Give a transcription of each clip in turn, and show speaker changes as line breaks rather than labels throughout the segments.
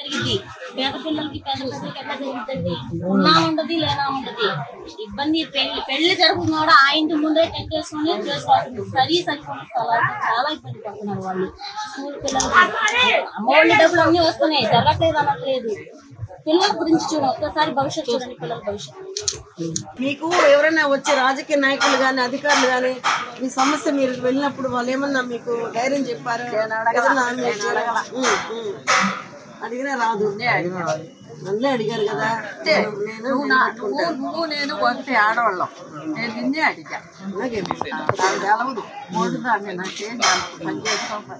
జరిగింది పేద పిల్లలకి పేద ప్రజలకి ఎట్లా జరుగుతుంది ఉన్నా ఉండదు లేనా ఉండదు ఇబ్బంది పెళ్లి పెళ్లి జరుగుతున్నా కూడా ఆ ఇంటి ముందే టెంట్ వేసుకొని చేసుకోవాలి సరి సరిపోయిన స్థలాలతో చాలా ఇబ్బంది పడుతున్నారు వాళ్ళు స్కూల్ పిల్లలకి అమ్మఒడి డబ్బులు అన్ని వస్తున్నాయి జరగట్లేదు అనట్లేదు పిల్లల గురించి చూడండి ఒక్కసారి భవిష్యత్తు చూడండి పిల్లల భవిష్యత్తు
మీకు ఎవరైనా వచ్చే రాజకీయ నాయకులు కానీ అధికారులు కానీ మీ సమస్య మీరు వెళ్ళినప్పుడు వాళ్ళు ఏమన్నా మీకు ధైర్యం చెప్పారు ఏదన్నా మీరు చేయాలా? ఉమ్, ఉమ్. అడిగినా రాదు నన్నే అడిగారు కదా నేను
నువ్వు నా- నువ్వు నువ్వు నేను ఒకటి ఆడవాళ్ళం నేను నిన్నే అడిగా
అలాగే
నాకు తెలవదు మూడు దాన్ని నాకేం తెలవదు. పని చేసుకోవాలి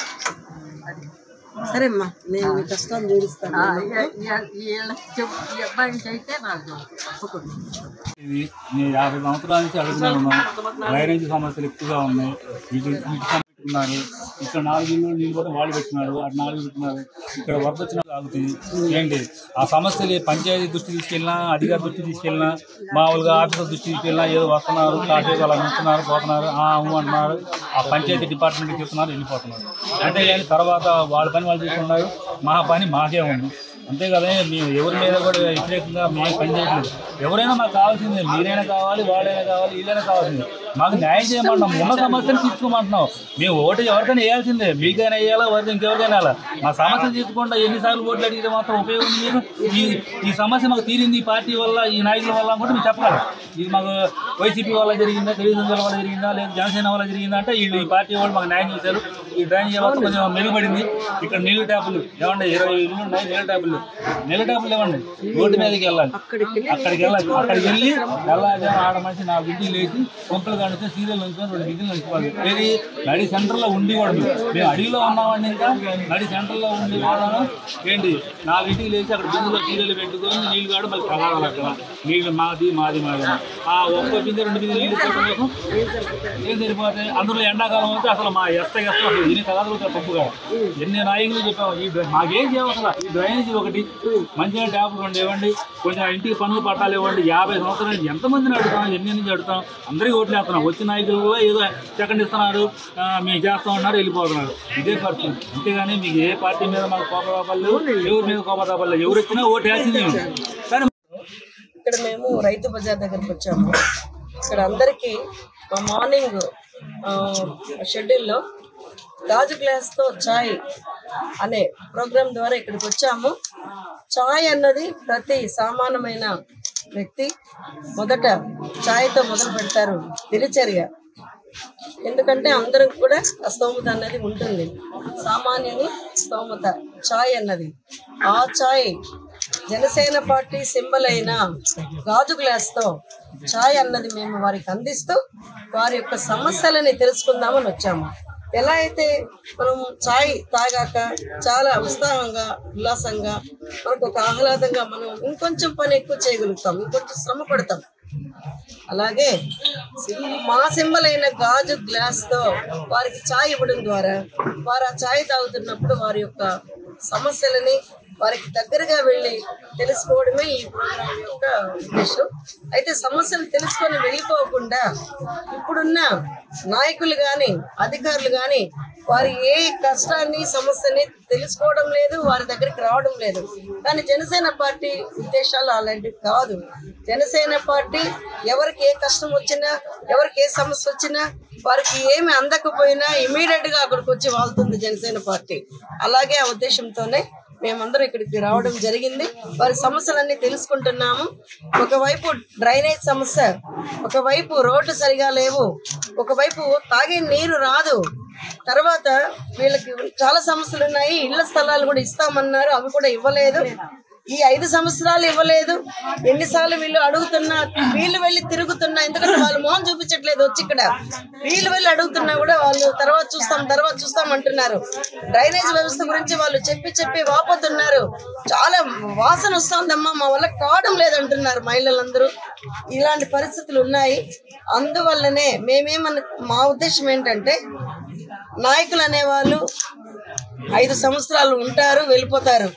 అది
సరే అమ్మా నేను మీ కష్టాలు తీరుస్తాను
ఆ, ఈ- ఈ- వీళ్ళకి చెప్పు ఈ అబ్బాయికి అయితే నాకు ఒప్పుకుంది
ఇది నేను యాభై సంవత్సరాల నుంచి అడుగుతూనే ఉన్నాం డ్రైనేజ్ సమస్యలు ఎక్కువగా ఉన్నాయి వీటి వీటి సమస్యలు పెట్టుకున్నారు ఇక్కడ నాలుగు ఇల్లు నీళ్ళు కూడా వాళ్ళు పెట్టినారు అటు నాలుగు పెట్టినారు ఇక్కడ వరద వచ్చిన ఆగుతుంది ఏంటి ఆ సమస్యలు పంచాయతీ దృష్టి తీసుకెళ్ళినా అధికారి దృష్టి తీసుకెళ్ళినా మామూలుగా ఆఫీసర్ దృష్టి తీసుకెళ్ళినా ఏదో వస్తున్నారు కాసేపు అలా నుంచున్నారు పోతున్నారు ఆ ఊ అంటున్నారు ఆ పంచాయతీ డిపార్ట్మెంట్కి చెప్తున్నారు వెళ్ళిపోతున్నారు అంటే కానీ తర్వాత వాళ్ళ పని వాళ్ళు చూసుకున్నారు మా పని మాకే ఉంది అంతే కదా మేము ఎవరి మీద కూడా వ్యతిరేకంగా మేము పని చేయట్లేదు ఎవరైనా మాకు కావాల్సిందే మీరైనా కావాలి వాళ్ళైనా కావాలి వీళ్ళైనా కావాల్సిందే మాకు న్యాయం చేయమంటున్నాం ఉన్న సమస్యను తీర్చుకోమంటున్నాం మేము ఓటు ఎవరికైనా వేయాల్సిందే మీకైనా వేయాలా వారికి ఇంకెవరికైనా వేయాలా మా సమస్యలు తీర్చుకుంటా ఎన్నిసార్లు ఓట్లు అడిగితే మాత్రం ఉపయోగం లేదు ఈ ఈ సమస్య మాకు తీరింది ఈ పార్టీ వల్ల ఈ నాయకుల వల్ల కూడా మేము చెప్పగలం ఇది మాకు వైసీపీ వల్ల జరిగిందా తెలుగుదేశం వల్ల జరిగిందా లేదా జనసేన వల్ల జరిగిందా అంటే వీళ్ళు ఈ పార్టీ వాళ్ళు మాకు న్యాయం చేశారు ఈ డ్రైనేజ్ వ్యవస్థ కొంచెం మెరుగుపడింది ఇక్కడ నీళ్ళు ట్యాపులు ఏమండి ఇరవై ఇల్లు ఉన్నాయి నీళ్ళ ట్యాపులు నీళ్ళ ట్యాపులు ఇవ్వండి రోడ్డు మీదకి వెళ్ళాలి అక్కడికి వెళ్ళాలి అక్కడికి వెళ్ళి వెళ్ళాలి ఆడ మనిషి నాలుగు ఇంటికి లేచి కొంపలు కడితే సీరియల్ నుంచి రెండు ఇంటికి నుంచుకోవాలి ఏది నడి సెంటర్లో ఉండి కూడా మేము మేము అడవిలో ఉన్నామండి ఇంకా నడి సెంటర్లో ఉండి కూడా ఏంటి నాలుగు ఇంటికి లేచి అక్కడ బిందులో సీరియల్ పెట్టుకొని నీళ్ళు కాడు మళ్ళీ కలగాలి అక్కడ నీళ్ళు మాది మాది మాది అని. ఆ ఒక్క బిందె రెండు బిందె నీళ్ళు పెట్టడం కోసం ఏం సరిపోతాయి అందులో ఎండాకాలం అయితే అసలు మా ఎస్త ఎస్త అసలు ఎన్ని కలగలుగుతారు తప్పుగా ఎన్ని నాయకులు చెప్పాము ఈ డ్రై- మాకేం చేయాలి అసలు ఈ డ్రైనేజ్ ఒకటి మంచిగా ట్యాపులు రెండు ఇవ్వండి కొంచెం ఇంటికి పనులు పట్టాలు ఇవ్వండి యాభై సంవత్సరాల నుంచి ఎంతమందిని అడుగుతాం ఎన్ని నుంచి అడుగుతాం అందరికీ ఓట్లు వేస్తున్నాం వచ్చిన నాయకులు కూడా ఏదో సెకండ్ ఇస్తున్నారు ఆ, మేము చేస్తాం ఉన్నారు వెళ్ళిపోతున్నారు ఇదే పరిస్థితి అంతేగాని మీకు ఏ పార్టీ మీద మాకు కోపతాపాలు ఎవరి మీద కోపతాపాలు ఎవరు వచ్చినా ఓటు వేసింది మేము. కానీ
ఇక్కడ మేము రైతు బజార్ దగ్గరికి వచ్చాము ఇక్కడ అందరికీ మా మార్నింగ్ షెడ్యూల్లో గాజు గ్లాస్తో చాయ్ అనే ప్రోగ్రాం ద్వారా ఇక్కడికి వచ్చాము చాయ్ అన్నది ప్రతి సామాన్యమైన వ్యక్తి మొదట చాయ్తో మొదలు పెడతారు దినచర్య ఎందుకంటే అందరం కూడా ఆ స్తోమత అన్నది ఉంటుంది సామాన్యుని స్తోమత ఛాయ్ అన్నది ఆ ఛాయ్ జనసేన పార్టీ సింబల్ అయిన గాజు గ్లాస్తో ఛాయ్ అన్నది మేము వారికి అందిస్తూ వారి యొక్క సమస్యలని తెలుసుకుందామని వచ్చాము ఎలా అయితే మనం ఛాయ్ తాగాక చాలా ఉత్సాహంగా ఉల్లాసంగా మనకు ఒక ఆహ్లాదంగా మనం ఇంకొంచెం పని ఎక్కువ చేయగలుగుతాం ఇంకొంచెం శ్రమ పడతాం అలాగే మా సింబల్ అయిన గాజు గ్లాస్ తో వారికి ఛాయ్ ఇవ్వడం ద్వారా వారు ఆ ఛాయ్ తాగుతున్నప్పుడు వారి యొక్క సమస్యలని వారికి దగ్గరగా వెళ్ళి తెలుసుకోవడమే ఈ ప్రోగ్రాం యొక్క ఉద్దేశం అయితే సమస్యలు తెలుసుకొని వెళ్ళిపోకుండా ఇప్పుడున్న నాయకులు కానీ అధికారులు కానీ వారి ఏ కష్టాన్ని సమస్యని తెలుసుకోవడం లేదు వారి దగ్గరికి రావడం లేదు కానీ జనసేన పార్టీ ఉద్దేశాలు అలాంటివి కాదు జనసేన పార్టీ ఎవరికి ఏ కష్టం వచ్చినా ఎవరికి ఏ సమస్య వచ్చినా వారికి ఏమి అందకపోయినా ఇమీడియట్ గా అక్కడికి వచ్చి వాళ్తుంది జనసేన పార్టీ అలాగే ఆ ఉద్దేశంతోనే మేమందరం ఇక్కడికి రావడం జరిగింది వారి సమస్యలన్నీ తెలుసుకుంటున్నాము ఒకవైపు డ్రైనేజ్ సమస్య ఒకవైపు రోడ్లు సరిగా లేవు ఒకవైపు తాగే నీరు రాదు తర్వాత వీళ్ళకి చాలా సమస్యలు ఉన్నాయి ఇళ్ల స్థలాలు కూడా ఇస్తామన్నారు అవి కూడా ఇవ్వలేదు ఈ ఐదు సంవత్సరాలు ఇవ్వలేదు ఎన్నిసార్లు వీళ్ళు అడుగుతున్నా వీళ్ళు వెళ్ళి తిరుగుతున్నా ఎందుకంటే వాళ్ళు మొహం చూపించట్లేదు వచ్చి ఇక్కడ వీళ్ళు వెళ్ళి అడుగుతున్నా కూడా వాళ్ళు తర్వాత చూస్తాం తర్వాత చూస్తాం అంటున్నారు డ్రైనేజ్ వ్యవస్థ గురించి వాళ్ళు చెప్పి చెప్పి వాపోతున్నారు చాలా వాసన వస్తుందమ్మా మా వల్ల కావడం లేదంటున్నారు మహిళలందరూ ఇలాంటి పరిస్థితులు ఉన్నాయి అందువల్లనే మేమేమన్న మా ఉద్దేశం ఏంటంటే నాయకులు అనేవాళ్ళు ఐదు సంవత్సరాలు ఉంటారు వెళ్ళిపోతారు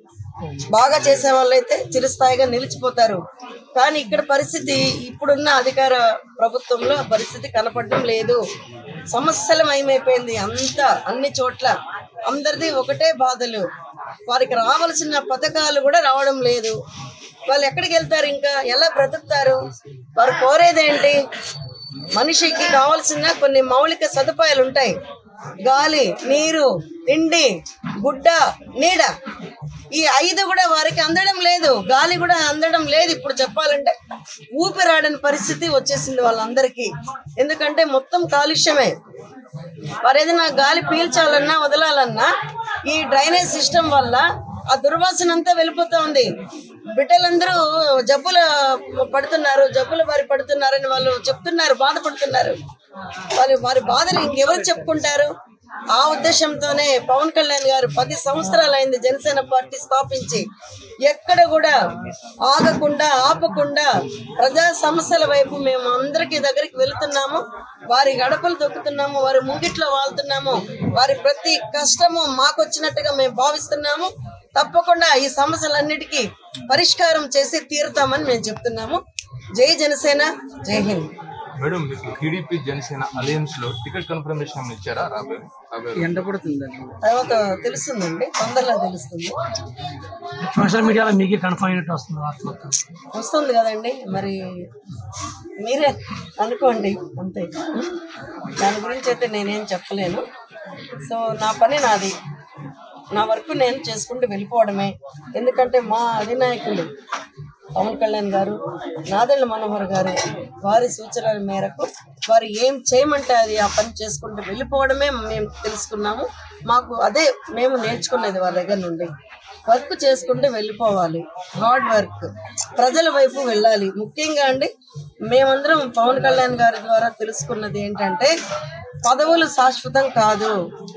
బాగా చేసే వాళ్ళైతే చిరస్థాయిగా నిలిచిపోతారు కానీ ఇక్కడ పరిస్థితి ఇప్పుడున్న అధికార ప్రభుత్వంలో ఆ పరిస్థితి కనపడడం లేదు సమస్యలమయమైపోయింది అంతా అన్ని చోట్ల అందరిది ఒకటే బాధలు వారికి రావాల్సిన పథకాలు కూడా రావడం లేదు వాళ్ళు ఎక్కడికి వెళ్తారు ఇంకా ఎలా బ్రతుకుతారు వారు కోరేదేంటి మనిషికి కావాల్సిన కొన్ని మౌలిక సదుపాయాలు ఉంటాయి గాలి నీరు తిండి గుడ్డ నీడ ఈ ఐదు కూడా వారికి అందడం లేదు గాలి కూడా అందడం లేదు ఇప్పుడు చెప్పాలంటే ఊపిరాడని పరిస్థితి వచ్చేసింది వాళ్ళందరికీ ఎందుకంటే మొత్తం కాలుష్యమే వారు ఏదైనా గాలి పీల్చాలన్నా వదలాలన్నా ఈ డ్రైనేజ్ సిస్టమ్ వల్ల ఆ దుర్వాసన అంతా వెళ్ళిపోతా ఉంది బిడ్డలందరూ జబ్బులు పడుతున్నారు జబ్బులు వారి పడుతున్నారని వాళ్ళు చెప్తున్నారు బాధపడుతున్నారు వాళ్ళు వారి బాధలు ఇంకెవరు చెప్పుకుంటారు ఆ ఉద్దేశంతోనే పవన్ కళ్యాణ్ గారు పది సంవత్సరాలు అయింది జనసేన పార్టీ స్థాపించి ఎక్కడ కూడా ఆగకుండా ఆపకుండా ప్రజా సమస్యల వైపు మేము అందరికీ దగ్గరికి వెళుతున్నాము వారి గడపలు తొక్కుతున్నాము వారి ముంగిట్లో వాళ్తున్నాము వారి ప్రతి కష్టము మాకు వచ్చినట్టుగా మేము భావిస్తున్నాము తప్పకుండా ఈ సమస్యలన్నిటికీ పరిష్కారం చేసి తీరుతామని మేము చెప్తున్నాము జై జనసేన జై హింద్
మేడం మీకు టీడీపీ జనసేన అలయన్స్ లో టికెట్ కన్ఫర్మేషన్ ఏమైనా ఇచ్చారా రాబోయే రాబోయే
ఎండపడుతుందండి
తర్వాత తెలుస్తుందండి తొందరలో తెలుస్తుంది
సోషల్ మీడియాలో మీకు కన్ఫర్మ్ అయినట్టు వస్తుంది వార్త మొత్తం
వస్తుంది కదండి మరి మీరే అనుకోండి అంతే దాని గురించి అయితే నేనేం చెప్పలేను సో నా పని నాది నా వర్క్ నేను చేసుకుంటూ వెళ్ళిపోవడమే ఎందుకంటే మా అధినాయకులు పవన్ కళ్యాణ్ గారు నాదెళ్ల మనోహర్ గారు వారి సూచనల మేరకు వారు ఏం చేయమంటే అది ఆ పని చేసుకుంటూ వెళ్ళిపోవడమే మేము తెలుసుకున్నాము మాకు అదే మేము నేర్చుకునేది వారి దగ్గర నుండి వర్క్ చేసుకుంటూ వెళ్ళిపోవాలి హార్డ్ వర్క్ ప్రజల వైపు వెళ్ళాలి ముఖ్యంగా అండి మేమందరం పవన్ కళ్యాణ్ గారి ద్వారా తెలుసుకున్నది ఏంటంటే పదవులు శాశ్వతం కాదు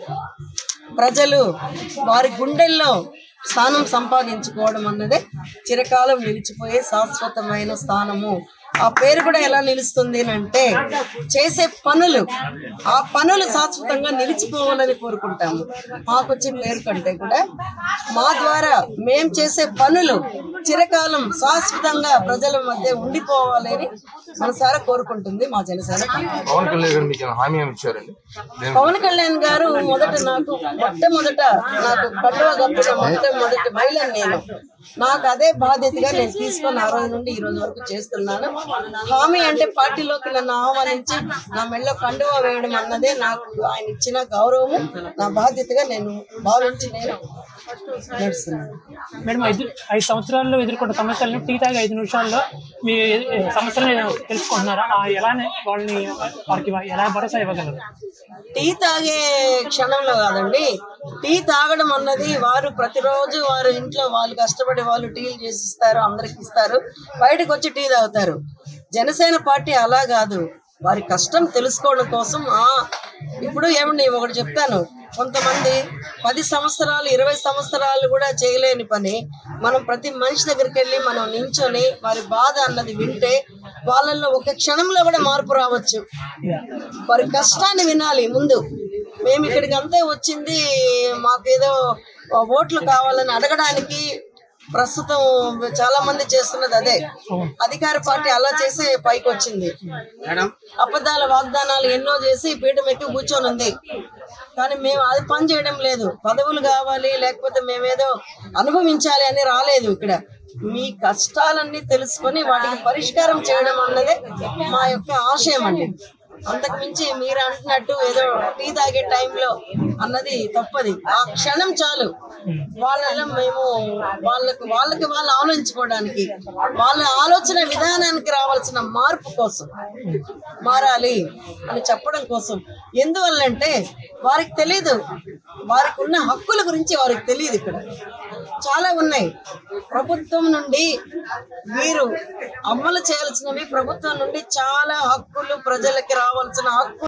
ప్రజలు వారి గుండెల్లో స్థానం సంపాదించుకోవడం అన్నదే చిరకాలం నిలిచిపోయే శాశ్వతమైన స్థానము ఆ పేరు కూడా ఎలా నిలుస్తుంది అంటే చేసే పనులు ఆ పనులు శాశ్వతంగా నిలిచిపోవాలని కోరుకుంటాము మాకు వచ్చే పేరు కంటే కూడా మా ద్వారా మేం చేసే పనులు చిరకాలం శాశ్వతంగా ప్రజల మధ్య ఉండిపోవాలని మనసారా కోరుకుంటుంది మా జనసేన పార్టీ.
పవన్ కళ్యాణ్ గారు మీకు ఏమైనా హామీ ఏమి ఇచ్చారండి దేని-
పవన్ కళ్యాణ్ గారు మొదట నాకు మొట్టమొదట నాకు కండువా కప్పిన మొట్టమొదటి మహిళను నేను నాకు అదే బాధ్యతగా నేను తీసుకొని ఆ రోజు నుండి ఈ రోజు వరకు చేస్తున్నాను హామీ అంటే పార్టీలోకి నన్ను ఆహ్వానించి నా మెళ్ళ కండువా వేయడం అన్నదే నాకు ఆయన ఇచ్చిన గౌరవము నా బాధ్యతగా నేను భావించి నేను నడుస్తున్నాను
మేడం ఐదు ఐదు సంవత్సరాల్లో ఎదుర్కొన్న సమస్యలను టీ తాగి ఐదు నిమిషాల్లో మీ సమస్యలను తెలుసుకుంటున్నారా ఆ ఎలానే వాళ్ళని వారికి ఎలా భరోసా ఇవ్వగలరు
టీ తాగే క్షణంలో కాదండి టీ తాగడం అన్నది వారు ప్రతిరోజు వారు ఇంట్లో వాళ్ళు కష్టపడి వాళ్ళు టీలు చేసి ఇస్తారు అందరికి ఇస్తారు బయటకు వచ్చి టీ తాగుతారు జనసేన పార్టీ అలా కాదు వారి కష్టం తెలుసుకోవడం కోసం ఆ ఇప్పుడు ఏమండి ఒకటి చెప్తాను కొంతమంది పది సంవత్సరాలు ఇరవై సంవత్సరాలు కూడా చేయలేని పని మనం ప్రతి మనిషి దగ్గరికి వెళ్ళి మనం నించొని వారి బాధ అన్నది వింటే వాళ్ళల్లో ఒక క్షణంలో కూడా మార్పు రావచ్చు వారి కష్టాన్ని వినాలి ముందు మేము ఇక్కడికి అంతే వచ్చింది మాకేదో ఓట్లు కావాలని అడగడానికి ప్రస్తుతం చాలా మంది చేస్తున్నది అదే అధికార పార్టీ అలా చేసే పైకి వచ్చింది అబద్ధాల వాగ్దానాలు ఎన్నో చేసి పీఠం ఎక్కి కూర్చొని ఉంది కానీ మేము అది పని చేయడం లేదు పదవులు కావాలి లేకపోతే మేమేదో అనుభవించాలి అని రాలేదు ఇక్కడ మీ కష్టాలన్నీ తెలుసుకొని వాటికి పరిష్కారం చేయడం అన్నదే మా యొక్క ఆశయం అండి అంతకు మించి మీరు అంటున్నట్టు ఏదో టీ తాగే టైంలో అన్నది తప్పది ఆ క్షణం చాలు వాళ్ళలో మేము వాళ్ళకు వాళ్ళకి వాళ్ళు ఆలోచించుకోవడానికి వాళ్ళ ఆలోచన విధానానికి రావాల్సిన మార్పు కోసం మారాలి అని చెప్పడం కోసం ఎందువల్లంటే వారికి తెలియదు వారికి ఉన్న హక్కుల గురించి వారికి తెలియదు ఇక్కడ చాలా ఉన్నాయి ప్రభుత్వం నుండి వీరు అమలు చేయాల్సినవి ప్రభుత్వం నుండి చాలా హక్కులు ప్రజలకి రావాల్సిన హక్కు